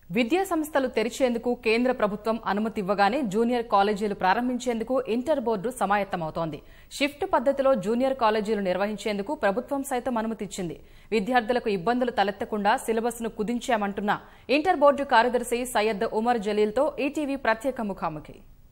విద్యా సంస్థలు తెరిచేందుకు కేంద్ర ప్రభుత్వం అనుమతి ఇవ్వగానే జూనియర్ కాలేజీలు ప్రారంభించేందుకు ఇంటర్ బోర్డు సమాయత్తమవుతోంది షిఫ్ట్ పద్దతిలో జూనియర్ కాలేజీలు నిర్వహించేందుకు ప్రభుత్వం సైతం అనుమతిచ్చింది విద్యార్థులకు ఇబ్బందులు తలెత్తకుండా సిలబస్ ను కుదించామంటున్న ఇంటర్ బోర్డు కార్యదర్శి సయ్యద్ ఉమర్ జలీల్తో ఈటీవీ ప్రత్యేక ముఖాముఖి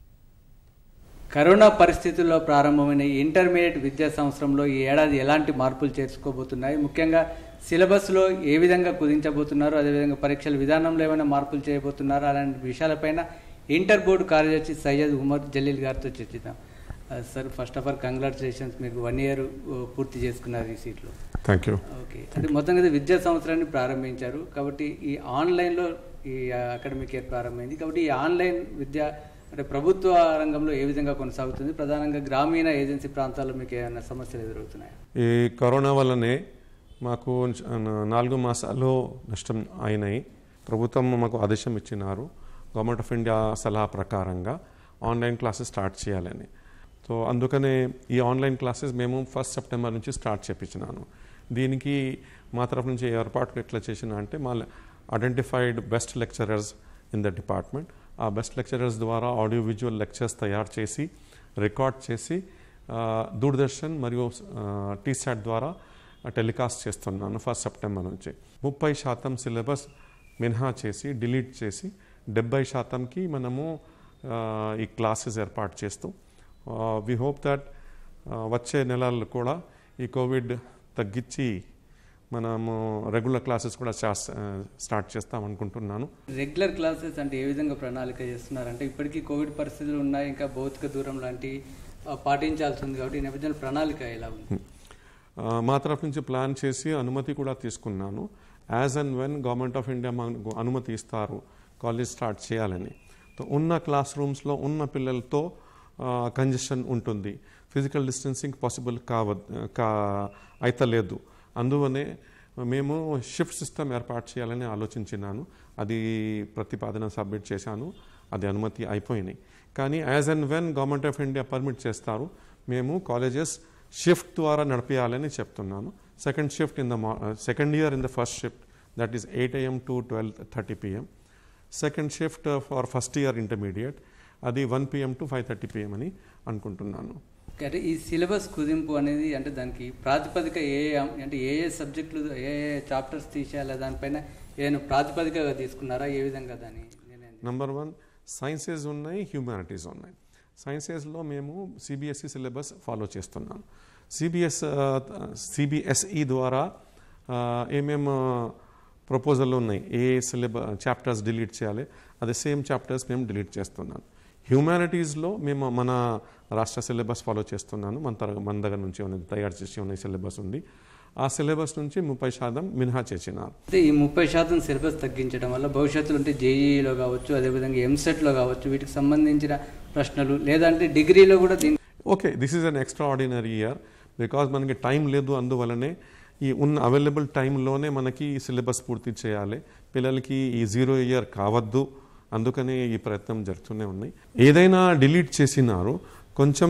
కరోనా పరిస్థితుల్లో ప్రారంభమైన ఈ ఇంటర్మీడియట్ విద్యా సంవత్సరంలో ఈ ఏడాది ఎలాంటి మార్పులు చేర్చుకోబోతున్నాయి ముఖ్యంగా సిలబస్లో ఏ విధంగా కుదించబోతున్నారు అదేవిధంగా పరీక్షల విధానంలో ఏమైనా మార్పులు చేయబోతున్నారు అలాంటి విషయాలపైన ఇంటర్ బోర్డు కార్యదర్శి సయ్యద్ ఉమర్ జలీల్ గారితో చర్చిద్దాం ఆ, sir first of all congratulations మీకు వన్ ఇయర్ పూర్తి చేసుకున్నారు ఈ సీట్లో థ్యాంక్ యూ ఓకే అంటే మొత్తంగా అయితే విద్యా సంవత్సరాన్ని ప్రారంభించారు కాబట్టి ఈ ఆన్లైన్లో ఈ అకాడమిక్ ఇయర్ ప్రారంభమైంది కాబట్టి ఈ ఆన్లైన్ విద్య అంటే ప్రభుత్వ రంగంలో ఏ విధంగా కొనసాగుతుంది ప్రధానంగా గ్రామీణ ఏజెన్సీ ప్రాంతాల్లో మీకు ఏమైనా సమస్యలు ఎదురవుతున్నాయా ఈ కరోనా వల్లనే మాకు నా- నాలుగు మాసాలు నష్టం అయినాయి ప్రభుత్వం మాకు ఆదేశం ఇచ్చినారు గవర్నమెంట్ ఆఫ్ ఇండియా సలహా ప్రకారంగా ఆన్లైన్ క్లాసెస్ స్టార్ట్ చేయాలని సో అందుకనే ఈ ఆన్లైన్ క్లాసెస్ మేము ఫస్ట్ సెప్టెంబర్ నుంచి స్టార్ట్ చేపించినాను దీనికి మా తరఫు నుంచి ఏర్పాట్లు ఎట్లా చేసిన అంటే మా identified best lecturers in the department ఆ బెస్ట్ లెక్చరర్స్ ద్వారా ఆడియో విజువల్ లెక్చర్స్ తయారు చేసి రికార్డ్ చేసి ఆ, దూరదర్శన్ మరియు టీశాట్ ద్వారా టెలికాస్ట్ చేస్తున్నాను ఫస్ట్ సెప్టెంబర్ నుంచి ముప్పై శాతం సిలబస్ మినహా చేసి డిలీట్ చేసి డెబ్బై శాతంకి మనము ఆ, ఈ క్లాసెస్ ఏర్పాటు చేస్తూ వి హోప్ దట్ వచ్చే నెలల్లో కూడా ఈ కోవిడ్ తగ్గించి మనము రెగ్యులర్ క్లాసెస్ కూడా చేస్- ఆ, స్టార్ట్ చేస్తాం అనుకుంటున్నాను రెగ్యులర్ క్లాసెస్ అంటే ఏ విధంగా ప్రణాళిక చేస్తున్నారు అంటే ఇప్పటికీ కోవిడ్ పరిస్థితులు ఉన్నాయి ఇంకా భౌతిక దూరం లాంటివి ఆ, పాటించాల్సి ఉంది కాబట్టి ఈ నేపథ్యంలో ప్రణాళిక ఎలా ఉంది ఆ, మా తరఫు నుంచి ప్లాన్ చేసి అనుమతి కూడా తీసుకున్నాను as and when government of India మాకు అనుమతి ఇస్తారు కాలేజ్ స్టార్ట్ చేయాలని సో ఉన్న క్లాస్ రూమ్స్లో ఉన్న పిల్లలతో కంజెషన్ ఉంటుంది ఫిజికల్ డిస్టెన్సింగ్ పాసిబుల్ కావ కా అయితలేదు అందువనే మేము షిఫ్ట్ సిస్టమ్ ఏర్పాటు చేయాలని ఆలోచించినాను అది ప్రతిపాదన సబ్మిట్ చేశాను అది అనుమతి అయిపోయినాయి కానీ as and when government of India permit చేస్తారు మేము కాలేజెస్ షిఫ్ట్ ద్వారా నడిపించాలని చెప్తున్నాను second shift in the second year in the first shift that is eight AM to twelve thirty PM second shift for first year intermediate అది one PM to five thirty PM అని అనుకుంటున్నాను అంటే ఈ syllabus కుదింపు అనేది అంటే దానికి ప్రాతిపదిక ఏ ఏ అం- అంటే ఏ ఏ సబ్జెక్టులు ఏ ఏ చాప్టర్స్ తీసేయాలి దానిపైన ఏదైనా ప్రాతిపదికగా తీసుకున్నారా ఏ విధంగా దాన్ని నిర్ణయం నంబర్ వన్ సైన్సెస్ ఉన్నాయి హ్యూమానిటీస్ ఉన్నాయి సైన్సెస్లో మేము సిబిఎస్ఈ సిలబస్ ఫాలో చేస్తున్నాం సిబిఎస్ సిబిఎస్ఈ ద్వారా ఆ, ఏమేం ప్రపోజల్ ఉన్నాయి ఏ సిలబ చాప్టర్స్ డిలీట్ చేయాలి అదే సేమ్ చాప్టర్స్ మేము డిలీట్ చేస్తున్నాం హ్యూమానిటీస్లో మేము మన రాష్ట్ర సిలబస్ ఫాలో చేస్తున్నాను మన తర మన దగ్గర నుంచి ఉన్నది తయారు చేసి ఉన్న సిలబస్ ఉంది ఆ సిలబస్ నుంచి ముప్పై శాతం మినహా చేసినారు అయితే ఈ ముప్పై శాతం సిలబస్ తగ్గించడం వల్ల భవిష్యత్తులో అంటే జేఈఈలో కావచ్చు అదేవిధంగా ఎంసెట్లో కావచ్చు వీటికి సంబంధించిన ప్రశ్నలు లేదంటే డిగ్రీలో కూడా దీని okay this is an extraordinary year because మనకి టైం లేదు అందువలనే ఈ ఉన్న అవైలబుల్ టైంలోనే మనకి ఈ సిలబస్ పూర్తి చేయాలి పిల్లలకి ఈ జీరో ఇయర్ కావద్దు అందుకనే ఈ ప్రయత్నం జరుగుతూనే ఉన్నాయి ఏదైనా డిలీట్ చేసినారు కొంచెం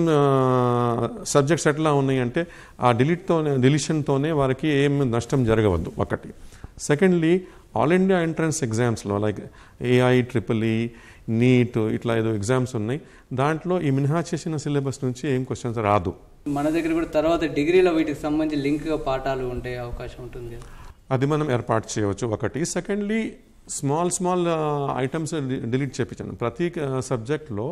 సబ్జెక్ట్స్ ఎట్లా ఉన్నాయి అంటే ఆ డిలీట్తోనే డిలీషన్తోనే వారికి ఏం నష్టం జరగవద్దు ఒకటి సెకండ్లీ ఆల్ ఇండియా ఎంట్రన్స్ ఎగ్జామ్స్లో like AI triple E NEET ఇట్లా ఏదో ఎగ్జామ్స్ ఉన్నాయి దాంట్లో ఈ మినహా చేసిన సిలబస్ నుంచి ఏం క్వశ్చన్స్ రాదు మన దగ్గర కూడా తర్వాత డిగ్రీలో వీటికి సంబంధించి లింక్గా పాఠాలు ఉండే అవకాశం ఉంటుంది కదా. అది మనం ఏర్పాటు చేయవచ్చు ఒకటి secondly small small items delete చేయించాను ప్రతి సబ్జెక్ట్లో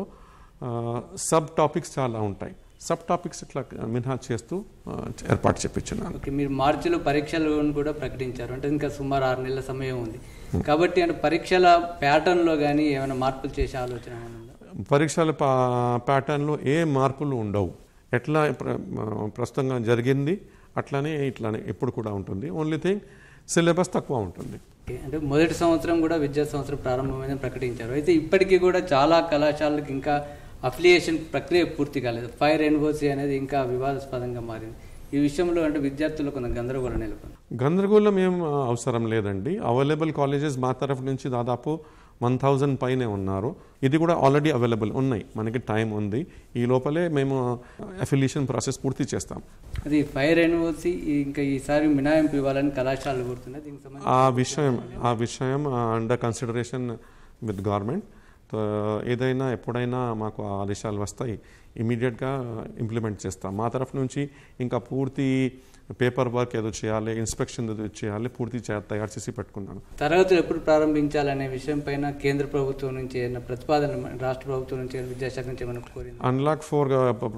సబ్ టాపిక్స్ చాలా ఉంటాయి సబ్ టాపిక్స్ ఇట్లా మినహా చేస్తూ ఆ, ఏర్పాటు చేయించున్నాను ఓకే మీరు మార్చిలో పరీక్షలను కూడా ప్రకటించారు అంటే ఇంకా సుమారు ఆరు నెలల సమయం ఉంది కాబట్టి అంటే పరీక్షల ప్యాటర్న్లో కానీ ఏమైనా మార్పులు చేసే ఆలోచన ఏమైనా ఉందా పరీక్షల పా- ప్యాటర్న్లో ఏ మార్పులు ఉండవు ఎట్లా ప్ర- ప్రస్తుతంగా జరిగింది అట్లానే ఇట్లానే ఎప్పుడు కూడా ఉంటుంది ఓన్లీ థింగ్ సిలబస్ తక్కువ ఉంటుంది ఓకే. అంటే మొదటి సంవత్సరం కూడా విద్యా సంవత్సరం ప్రారంభమైందని ప్రకటించారు అయితే ఇప్పటికీ కూడా చాలా కళాశాలలకు ఇంకా అఫిలియేషన్ ప్రక్రియ పూర్తి కాలేదు ఫైర్ ఎన్ఓసి అనేది ఇంకా వివాదాస్పదంగా మారింది ఈ విషయంలో అంటే విద్యార్థులు కొంత గందరగోళం నెలకొంది గందరగోళం ఏం ఆ, అవసరం లేదండి అవైలబుల్ కాలేజెస్ మా తరఫు నుంచి దాదాపు వన్ థౌజండ్ పైనే ఉన్నారు ఇది కూడా ఆల్రెడీ అవైలబుల్ ఉన్నాయి మనకి టైం ఉంది ఈ లోపలే మేము అఫిలియేషన్ ప్రాసెస్ పూర్తి చేస్తాం అది ఫైర్ ఎన్ఓసి ఇంకా ఈసారి మినహాయింపు ఇవ్వాలని కళాశాలలు కోరుతున్నాయి దీనికి సంబంధించి ఆ విషయం ఆ విషయం అండర్ కన్సిడరేషన్ విత్ గవర్నమెంట్ ఏదైనా ఎప్పుడైనా మాకు ఆ ఆదేశాలు వస్తాయి ఇమీడియట్గా ఇంప్లిమెంట్ చేస్తాం మా తరఫు నుంచి ఇంకా పూర్తి పేపర్ వర్క్ ఏదో చేయాలి ఇన్స్పెక్షన్ ఏదో చేయాలి పూర్తి చే- తయారు చేసి పెట్టుకున్నాను తరగతులు ఎప్పుడు ప్రారంభించాలనే విషయం పైన కేంద్ర ప్రభుత్వం నుంచి ఏమైనా ప్రతిపాదన రాష్ట్ర ప్రభుత్వం నుంచి ఏమైనా విద్యాశాఖ నుంచి ఏమైనా కోరింది అన్లాక్ ఫోర్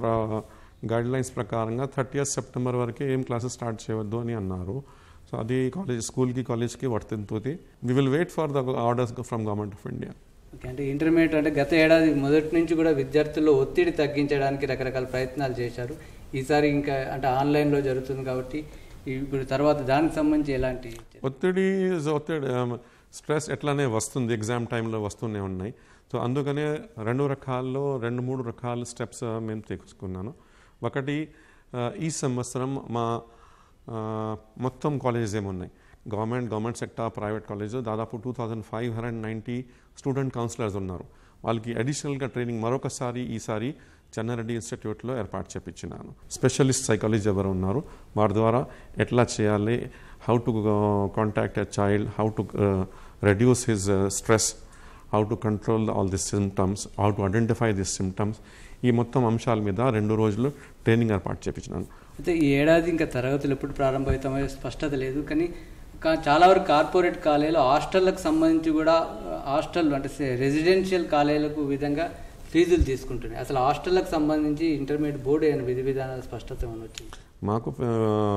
గైడ్ లైన్స్ ప్రకారంగా థర్టీ సెప్టెంబర్ వరకే ఏం క్లాసెస్ స్టార్ట్ చేయవద్దు అని అన్నారు సో అది కాలేజ్ స్కూల్కి కాలేజ్కి వర్తింతుంది we will wait for the orders from government of India okay అంటే ఇంటర్మీడియట్ అంటే గత ఏడాది మొదటి నుంచి కూడా విద్యార్థుల్లో ఒత్తిడి తగ్గించడానికి రకరకాల ప్రయత్నాలు చేశారు ఈసారి ఇంకా అంటే ఆన్లైన్లో జరుగుతుంది కాబట్టి ఇప్పుడు తర్వాత దానికి సంబంధించి ఎలాంటి ఒత్తిడి is ఒత్తిడి స్ట్రెస్ ఎట్లానే వస్తుంది ఎగ్జామ్ టైంలో వస్తూనే ఉన్నాయి సో అందుకనే రెండు రకాల్లో రెండు మూడు రకాల స్టెప్స్ మేము తీసుకున్నాను ఒకటి ఆ, ఈ సంవత్సరం మా ఆ, మొత్తం కాలేజెస్ ఏమున్నాయి government government sector private college దాదాపు two thousand five hundred ninety student counsellors ఉన్నారు వాళ్ళకి అడిషనల్గా ట్రైనింగ్ మరొకసారి ఈసారి చెన్నారెడ్డి ఇన్స్టిట్యూట్లో ఏర్పాటు చేపించినాను స్పెషలిస్ట్ సైకాలజీ ఎవరు ఉన్నారు వారి ద్వారా ఎట్లా చేయాలి how to contact a child how to reduce his stress how to control all this symptoms how to identify this symptoms ఈ మొత్తం అంశాల మీద రెండు రోజులు ట్రైనింగ్ ఏర్పాటు చేపించినాను అయితే ఈ ఏడాది ఇంకా తరగతులు ఎప్పుడు ప్రారంభమవుతామో స్పష్టత లేదు కానీ కా- చాలా వరకు కార్పొరేట్ కాలేజీలో హాస్టళ్లకు సంబంధించి కూడా హాస్టల్ అంటే రెసిడెన్షియల్ కాలేజీలకు విధంగా ఫీజులు తీసుకుంటున్నాయి అసలు హాస్టళ్లకు సంబంధించి ఇంటర్మీడియట్ బోర్డు అయిన విధి విధానాల స్పష్టత ఏమైనా వచ్చింది మాకు ఆ,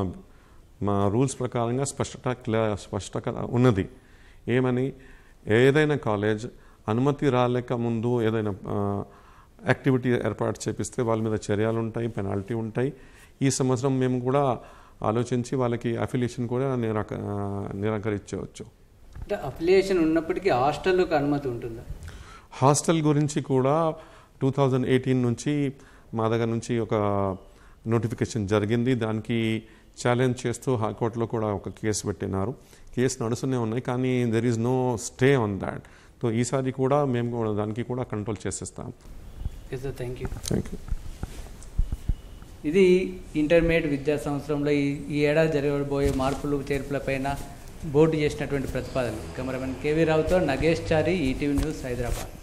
మా రూల్స్ ప్రకారంగా స్పష్టత క్లియర్ స్పష్టత ఉన్నది ఏమని ఏదైనా కాలేజ్ అనుమతి రాలేక ముందు ఏదైనా ఆ, యాక్టివిటీ ఏర్పాటు చేపిస్తే వాళ్ళ మీద చర్యలు ఉంటాయి పెనాల్టీ ఉంటాయి ఈ సంవత్సరం మేము కూడా ఆలోచించి వాళ్ళకి అఫిలియేషన్ కూడా నిరాక ఆ, నిరాకరించవచ్చు అంటే అఫిలియేషన్ ఉన్నప్పటికీ హాస్టల్లోకి అనుమతి ఉంటుందా హాస్టల్ గురించి కూడా టూ థౌజండ్ ఎయిటీన్ నుంచి మా దగ్గర నుంచి ఒక నోటిఫికేషన్ జరిగింది దానికి ఛాలెంజ్ చేస్తూ హైకోర్టులో కూడా ఒక కేసు పెట్టినారు కేసు నడుస్తూనే ఉన్నాయి కానీ there is no stay on that so ఈసారి కూడా మేము కూడా దానికి కూడా కంట్రోల్ చేసేస్తాం okay sir thank you thank you ఇది ఇంటర్మీడియట్ విద్యా సంవత్సరంలో ఈ ఈ ఏడాది జరగబోయే మార్పులు చేర్పులపైన బోర్డు చేసినటువంటి ప్రతిపాదన కెమెరామెన్ కేవీ రావుతో నగేష్ చారి ఈటీవీ న్యూస్ హైదరాబాద్